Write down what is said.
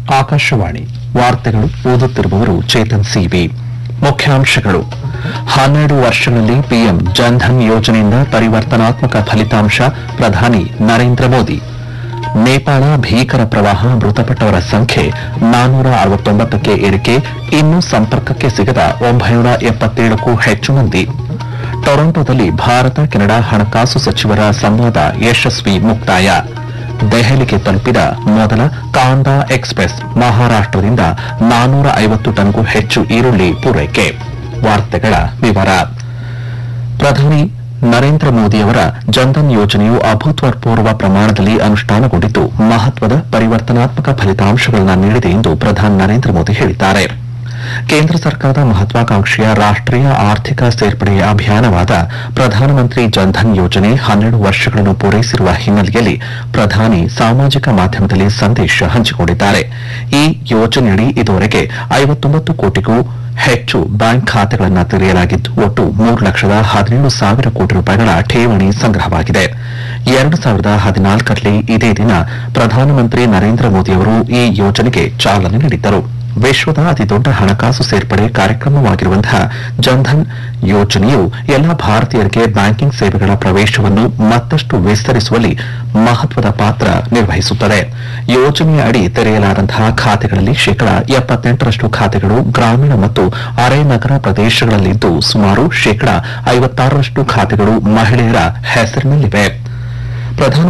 ಆಕಾಶವಾಣಿ ವಾರ್ತೆಗಳು ಓದುತ್ತಿರುವವರು ಚೇತನ್ ಸಿಬಿ ಮುಖ್ಯಾಂಶಗಳು ಹನ್ನೆರಡು ವರ್ಷಗಳಲ್ಲಿ ಪಿಎಂ ಜನ್ಧನ್ ಯೋಜನೆಯಿಂದ ಪರಿವರ್ತನಾತ್ಮಕ ಫಲಿತಾಂಶ ಪ್ರಧಾನಿ ನರೇಂದ್ರ ಮೋದಿ ನೇಪಾಳ ಭೀಕರ ಪ್ರವಾಹ ಮೃತಪಟ್ಟವರ ಸಂಖ್ಯೆ ನಾನ್ನೂರ ಅರವತ್ತೊಂಬತ್ತಕ್ಕೆ ಏರಿಕೆ ಇನ್ನೂ ಸಂಪರ್ಕಕ್ಕೆ ಸಿಗದ ಒಂಬೈನೂರ ಎಪ್ಪತ್ತೇಳಕ್ಕೂ ಹೆಚ್ಚು ಮಂದಿ ಟೊರೊಂಟೊದಲ್ಲಿ ಭಾರತ ಕೆನಡಾ ಹಣಕಾಸು ಸಚಿವರ ಸಂವಾದ ಯಶಸ್ವಿ ಮುಕ್ತಾಯ ದೆಹಲಿಗೆ ತಲುಪಿದ ಮೊದಲ ಕಾಂದಾ ಎಕ್ಸ್ಪ್ರೆಸ್ ಮಹಾರಾಷ್ಟದಿಂದ ನಾನ್ನೂರ ಐವತ್ತು ಟನ್ಗೂ ಹೆಚ್ಚು ಈರುಳ್ಳಿ ಪೂರೈಕೆ ವಾರ್ತೆಗಳ ವಿವರ ಪ್ರಧಾನಿ ನರೇಂದ್ರ ಮೋದಿಯವರ ಜನ್ಧನ್ ಯೋಜನೆಯು ಅಭೂತಪೂರ್ವ ಪ್ರಮಾಣದಲ್ಲಿ ಅನುಷ್ಠಾನಗೊಂಡಿದ್ದು ಮಹತ್ವದ ಪರಿವರ್ತನಾತ್ಮಕ ಫಲಿತಾಂಶಗಳನ್ನು ನೀಡಿದೆ ಎಂದು ಪ್ರಧಾನಿ ನರೇಂದ್ರ ಮೋದಿ ಹೇಳಿದ್ದಾರೆ ಕೇಂದ್ರ ಸರ್ಕಾರದ ಮಹತ್ವಾಕಾಂಕ್ಷೆಯ ರಾಷ್ಟೀಯ ಆರ್ಥಿಕ ಸೇರ್ಪಡೆ ಅಭಿಯಾನವಾದ ಪ್ರಧಾನಮಂತ್ರಿ ಜನ್ಧನ್ ಯೋಜನೆ ಹನ್ನೆರಡು ವರ್ಷಗಳನ್ನು ಪೂರೈಸಿರುವ ಹಿನ್ನೆಲೆಯಲ್ಲಿ ಪ್ರಧಾನಿ ಸಾಮಾಜಿಕ ಮಾಧ್ಯಮದಲ್ಲಿ ಸಂದೇಶ ಹಂಚಿಕೊಂಡಿದ್ದಾರೆ ಈ ಯೋಜನೆಯಡಿ ಇದುವರೆಗೆ ಐವತ್ತೊಂಬತ್ತು ಕೋಟಿಗೂ ಹೆಚ್ಚು ಬ್ಯಾಂಕ್ ಖಾತೆಗಳನ್ನು ತೆರೆಯಲಾಗಿದ್ದು ಒಟ್ಟು ಮೂರು ಲಕ್ಷದ ಹದಿನೇಳು ಸಾವಿರ ಕೋಟಿ ರೂಪಾಯಿಗಳ ಠೇವಣಿ ಸಂಗ್ರಹವಾಗಿದೆ ಎರಡು ಸಾವಿರದ ಹದಿನಾಲ್ಕರಲ್ಲಿ ಇದೇ ದಿನ ಪ್ರಧಾನಮಂತ್ರಿ ನರೇಂದ್ರ ಮೋದಿಯವರು ಈ ಯೋಜನೆಗೆ ಚಾಲನೆ ನೀಡಿದ್ದರು ವಿಶ್ವದ ಅತಿದೊಡ್ಡ ಹಣಕಾಸು ಸೇರ್ಪಡೆ ಕಾರ್ಯಕ್ರಮವಾಗಿರುವಂತಹ ಜನ್ಧನ್ ಯೋಜನೆಯು ಎಲ್ಲ ಭಾರತೀಯರಿಗೆ ಬ್ಯಾಂಕಿಂಗ್ ಸೇವೆಗಳ ಪ್ರವೇಶವನ್ನು ಮತ್ತಷ್ಟು ವಿಸ್ತರಿಸುವಲ್ಲಿ ಮಹತ್ವದ ಪಾತ್ರ ನಿರ್ವಹಿಸುತ್ತದೆ ಯೋಜನೆಯ ಅಡಿ ತೆರೆಯಲಾದಂತಹ ಖಾತೆಗಳಲ್ಲಿ ಶೇಕಡಾ ಎಪ್ಪತ್ತೆಂಟರಷ್ಟು ಖಾತೆಗಳು ಗ್ರಾಮೀಣ ಮತ್ತು ಅರೆ ನಗರ ಪ್ರದೇಶಗಳಲ್ಲಿದ್ದು ಸುಮಾರು ಶೇಕಡಾ ಐವತ್ತಾರರಷ್ಟು ಖಾತೆಗಳು ಮಹಿಳೆಯರ ಹೆಸರಿನಲ್ಲಿವೆ ಪ್ರಧಾನ